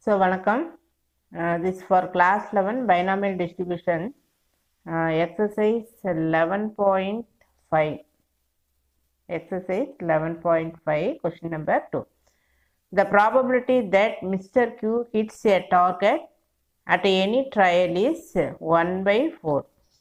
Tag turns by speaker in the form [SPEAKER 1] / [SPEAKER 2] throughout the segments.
[SPEAKER 1] So வணக்கம் this for class eleven binomial distribution exercise eleven point five exercise 11.5 question number 2 the probability that mr q hits a target at any trial is 1 by 4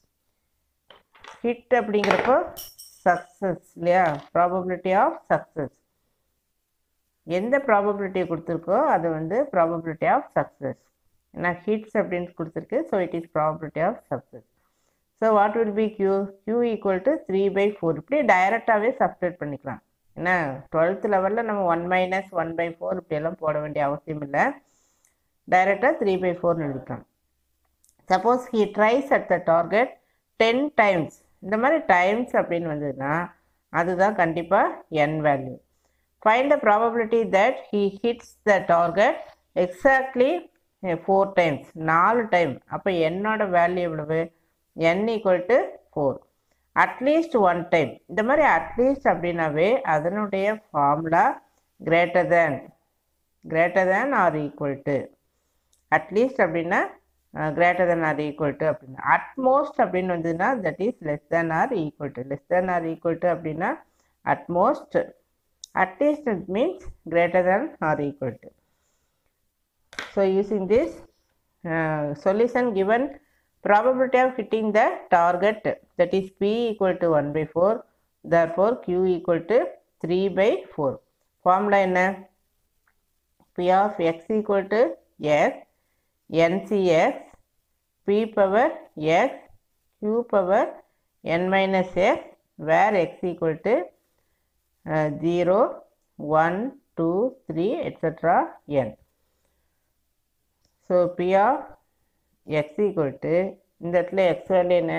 [SPEAKER 1] hit அப்படிங்கிறப்போ success இல்லையா probability of success எந்த probability கொடுத்துருக்கோ அது வந்து probability of success ஏன்னா hits அப்படின்னு கொடுத்துருக்கு so it is probability of success so what will be q q equal to three by four இப்படி டைரெக்டாகவே சப்ஸ்டியூட் பண்ணிக்கலாம் ஏன்னா டுவெல்த் லெவலில் நம்ம one minus one by four இப்படியெல்லாம் போட வேண்டிய அவசியம் இல்லை டைரெக்டாக த்ரீ பை ஃபோர்னு எழுதிக்கலாம் suppose he tries at the target ten times இந்த மாதிரி டைம்ஸ் அப்படின்னு வந்ததுன்னா அதுதான் கண்டிப்பாக n value find the probability that he hits the target exactly four times நாலு டைம் அப்போ என்னோட வேல்யூ எவ்வளவு n equal to 4 at least one time இந்த மாதிரி அட்லீஸ்ட் அப்படின்னாவே அதனுடைய formula greater than greater than or equal to at least அப்படின்னா greater than or equal to அப்படின்னா அட்மோஸ்ட் அப்படின்னு வந்ததுன்னா that is less than or equal to less than or equal to அப்படின்னா at most at least it means greater than or equal to so using this solution given probability of hitting the target that is p equal to 1 by 4 therefore q equal to 3 by 4 formula என்ன p of x equal to x ncx p power x q power n minus x where x equal to uh, 0 1 2 3 etc n so p of x equal to இந்த இடத்துல X value என்ன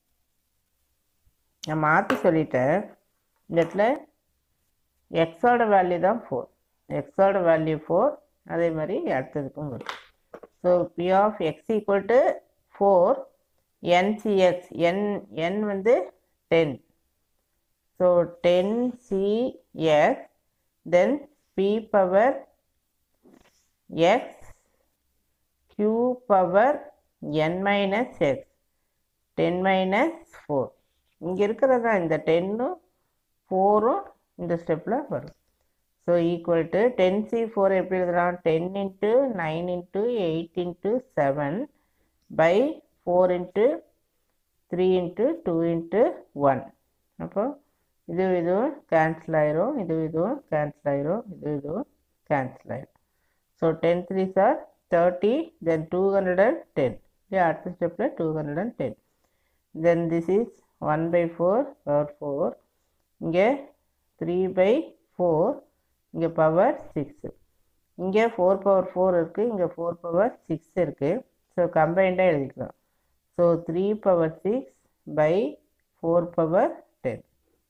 [SPEAKER 1] நான் மாற்றி சொல்லிட்டேன் இந்த இடத்துல எக்ஸோட வேல்யூ தான் ஃபோர் எக்ஸோட வேல்யூ ஃபோர் அதே மாதிரி அடுத்ததுக்கும் வரும் so p of x equal to four n C x n n வந்து ten so ten C x then p power x q power n minus x 10 minus 4 இங்கே இருக்கிறதா இந்த டென்னும் ஃபோரும் இந்த ஸ்டெப்பில் வரும் so equal to ten C four எப்படி எழுதலாம் ten into nine into eight into seven by four into three into two into one அப்போ இது இதுவும் கேன்சல் ஆயிரும் இது இதுவும் கேன்சல் ஆயிரும் இது இதுவும் கேன்சல் ஆயிரும் so ten three sir thirty then two hundred and ten அடுத்த ஸ்டெப்பில் two hundred and ten then this is one by four power four இங்கே த்ரீ பை ஃபோர் இங்கே பவர் சிக்ஸு இங்கே ஃபோர் பவர் ஃபோர் இருக்குது இங்கே four power six இருக்குது so கம்பைண்டாக எழுதிக்கலாம் so three power six by four power ten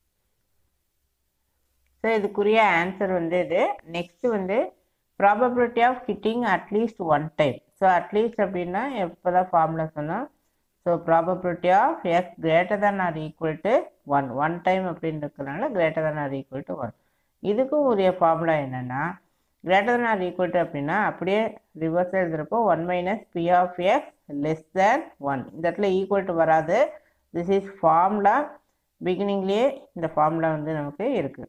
[SPEAKER 1] so இதுக்குரிய answer வந்து இது நெக்ஸ்ட் வந்து probability of hitting at least one time so at least அப்படின்னா எப்போ தான் ஃபார்முலா சொன்னோம் so probability of x greater than or equal to one one time அப்படின்னு இருக்கிறனால greater than or equal to one இதுக்கும் உரிய ஃபார்முலா என்னென்னா greater than or equal to அப்படின்னா அப்படியே ரிவர்ஸ் எழுதுகிறப்போ one minus B of x less than one இந்த இடத்துல ஈக்குவல் டு வராது திஸ் இஸ் ஃபார்முலா பிகினிங்லேயே இந்த ஃபார்முலா வந்து நமக்கு இருக்குது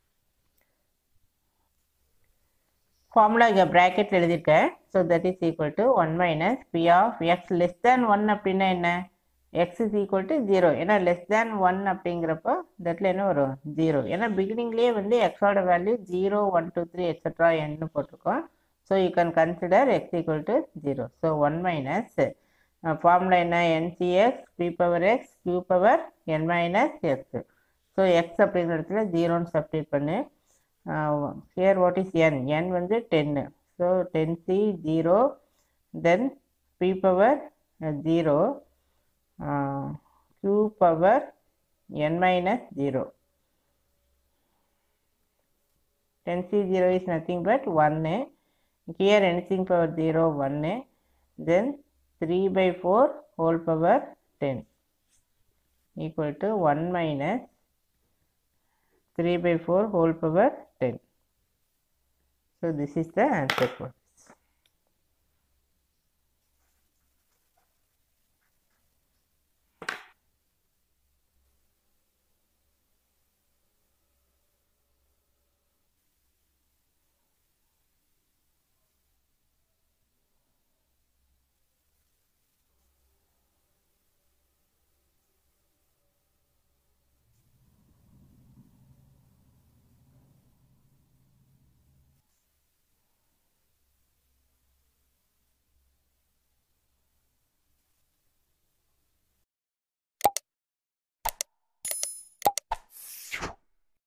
[SPEAKER 1] ஃபார்முலா இங்கே ப்ராக்கெட்டில் எழுதியிருக்கேன் so that is equal to one minus B of x less than one அப்படின்னா என்ன x is equal to zero ஏன்னா லெஸ் தேன் ஒன் அப்படிங்கிறப்போ இந்த இடத்துல என்ன வரும் ஜீரோ ஏன்னா பிகினிங்லேயே வந்து எக்ஸோட value zero one two three extra என்னு போட்டிருக்கோம் so you can consider x equal to zero so one minus formula என்ன n C x p power x q power n minus x so x அப்படிங்கிற இடத்துல ஜீரோன்னு சப்ஸ்டியூட் பண்ணு here what is n n வந்து 10 so 10c 0 then p power uh, 0 uh, q power n minus 0 10c 0 is nothing but 1 here anything power 0 1 then 3 by 4 whole power 10 equal to 1 minus 3 by 4 whole power 10. So, this is the answer for